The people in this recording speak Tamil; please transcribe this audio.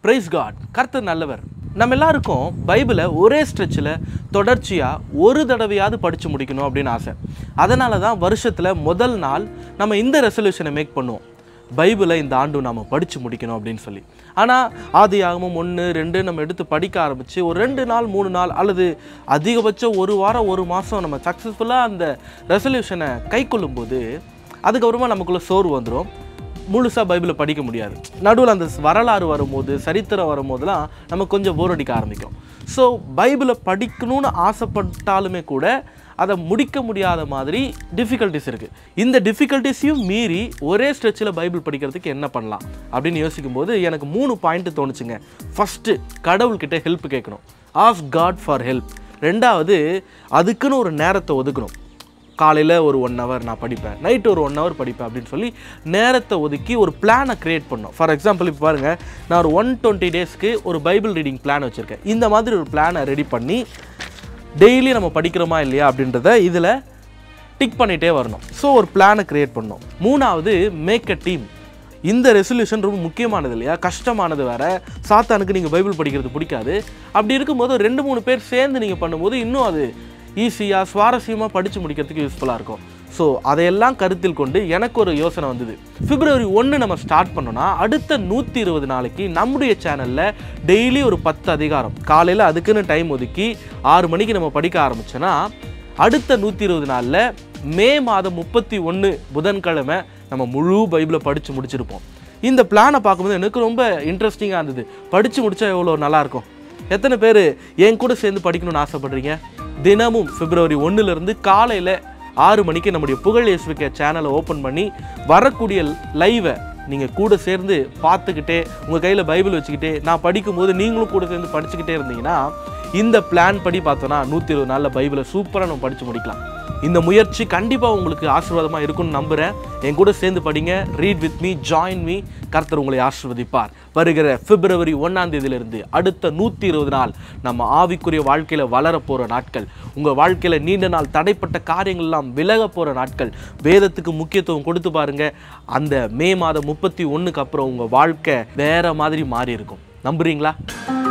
பிரைஸ் காட் கர்த்தர் நல்லவர் நம்ம எல்லாருக்கும் பைபிளை ஒரே ஸ்ட்ரெச்சில் தொடர்ச்சியாக ஒரு தடவையாவது படித்து முடிக்கணும் அப்படின்னு ஆசை அதனால தான் வருஷத்தில் முதல் நாள் நம்ம இந்த ரெசல்யூஷனை மேக் பண்ணுவோம் பைபிளை இந்த ஆண்டு நாம் படித்து முடிக்கணும் அப்படின்னு சொல்லி ஆனால் ஆதி ஆகமும் ஒன்று ரெண்டு நம்ம எடுத்து படிக்க ஆரம்பித்து ஒரு ரெண்டு நாள் மூணு நாள் அல்லது அதிகபட்சம் ஒரு வாரம் ஒரு மாதம் நம்ம சக்ஸஸ்ஃபுல்லாக அந்த ரெசல்யூஷனை கை கொள்ளும்போது அதுக்கப்புறமா நமக்குள்ளே சோர்வு வந்துடும் முழுசாக பைபிளை படிக்க முடியாது நடுவில் அந்த வரலாறு வரும்போது சரித்திரம் வரும்போதெல்லாம் நமக்கு கொஞ்சம் போர் அடிக்க ஆரம்பிக்கும் ஸோ பைபிளை படிக்கணும்னு ஆசைப்பட்டாலுமே கூட அதை முடிக்க முடியாத மாதிரி டிஃபிகல்ட்டிஸ் இருக்குது இந்த டிஃபிகல்ட்டிஸையும் மீறி ஒரே ஸ்ட்ரெச்சில் பைபிள் படிக்கிறதுக்கு என்ன பண்ணலாம் அப்படின்னு யோசிக்கும்போது எனக்கு மூணு பாயிண்ட் தோணுச்சுங்க ஃபஸ்ட்டு கடவுள்கிட்ட ஹெல்ப் கேட்கணும் ஆஸ் காட் ஃபார் ஹெல்ப் ரெண்டாவது அதுக்குன்னு ஒரு நேரத்தை ஒதுக்கணும் காலையில் ஒரு ஒன் ஹவர் நான் படிப்பேன் நைட் ஒரு ஒன் ஹவர் படிப்பேன் அப்படின்னு சொல்லி நேரத்தை ஒதுக்கி ஒரு பிளானை க்ரியேட் பண்ணோம் ஃபார் எக்ஸாம்பிள் இப்போ பாருங்கள் நான் ஒரு ஒன் டுவெண்ட்டி டேஸ்க்கு ஒரு பைபிள் ரீடிங் பிளான் வச்சுருக்கேன் இந்த மாதிரி ஒரு பிளானை ரெடி பண்ணி டெய்லி நம்ம படிக்கிறோமா இல்லையா அப்படின்றத இதில் டிக் பண்ணிகிட்டே வரணும் ஸோ ஒரு பிளானை க்ரியேட் பண்ணணும் மூணாவது மேக் அ டீம் இந்த ரெசல்யூஷன் ரொம்ப முக்கியமானது இல்லையா கஷ்டமானது வேற சாத்தானுக்கு நீங்கள் பைபிள் படிக்கிறது பிடிக்காது அப்படி இருக்கும்போது ஒரு ரெண்டு மூணு பேர் சேர்ந்து நீங்கள் பண்ணும்போது இன்னும் அது ஈஸியாக சுவாரஸ்யமாக படித்து முடிக்கிறதுக்கு யூஸ்ஃபுல்லாக இருக்கும் ஸோ அதையெல்லாம் கருத்தில் கொண்டு எனக்கு ஒரு யோசனை வந்தது பிப்ரவரி ஒன்று நம்ம ஸ்டார்ட் பண்ணோன்னா அடுத்த நூற்றி இருபது நாளைக்கு நம்முடைய சேனலில் டெய்லி ஒரு பத்து அதிகாரம் காலையில் அதுக்குன்னு டைம் ஒதுக்கி ஆறு மணிக்கு நம்ம படிக்க ஆரம்பிச்சோன்னா அடுத்த நூற்றி இருபது நாளில் மே மாதம் முப்பத்தி ஒன்று புதன்கிழமை நம்ம முழு பைபிளை படித்து முடிச்சிருப்போம் இந்த பிளானை பார்க்கும்போது எனக்கு ரொம்ப இன்ட்ரெஸ்டிங்காக இருந்தது படித்து முடித்தா எவ்வளோ நல்லாயிருக்கும் எத்தனை பேர் என் கூட சேர்ந்து படிக்கணும்னு ஆசைப்படுறீங்க தினமும் பிப்ரவரி ஒன்றுலேருந்து காலையில் ஆறு மணிக்கு நம்முடைய புகழ் இயேசுவிக்க சேனலை ஓப்பன் பண்ணி வரக்கூடிய லைவை நீங்கள் கூட சேர்ந்து பார்த்துக்கிட்டே உங்கள் கையில் பைபிள் வச்சுக்கிட்டே நான் படிக்கும்போது நீங்களும் கூட சேர்ந்து படிச்சுக்கிட்டே இருந்தீங்கன்னா இந்த பிளான் படி பார்த்தோன்னா நூற்றி இருபது நாளில் பைபிளை சூப்பராக நம்ம படித்து முடிக்கலாம் இந்த முயற்சி கண்டிப்பாக உங்களுக்கு ஆசீர்வாதமாக இருக்கும்னு நம்புகிறேன் என் கூட சேர்ந்து படிங்க read with me join me கர்த்தர் உங்களை ஆசீர்வதிப்பார் வருகிற பிப்ரவரி ஒன்றாம் தேதியிலிருந்து அடுத்த நூற்றி இருபது நாள் நம்ம ஆவிக்குரிய வாழ்க்கையில் வளர போகிற நாட்கள் உங்கள் வாழ்க்கையில் நீண்ட நாள் தடைப்பட்ட காரியங்கள் எல்லாம் விலக போகிற நாட்கள் வேதத்துக்கு முக்கியத்துவம் கொடுத்து பாருங்க அந்த மே மாதம் முப்பத்தி ஒன்றுக்கு அப்புறம் உங்கள் வாழ்க்கை வேற மாதிரி மாறி இருக்கும் நம்புறீங்களா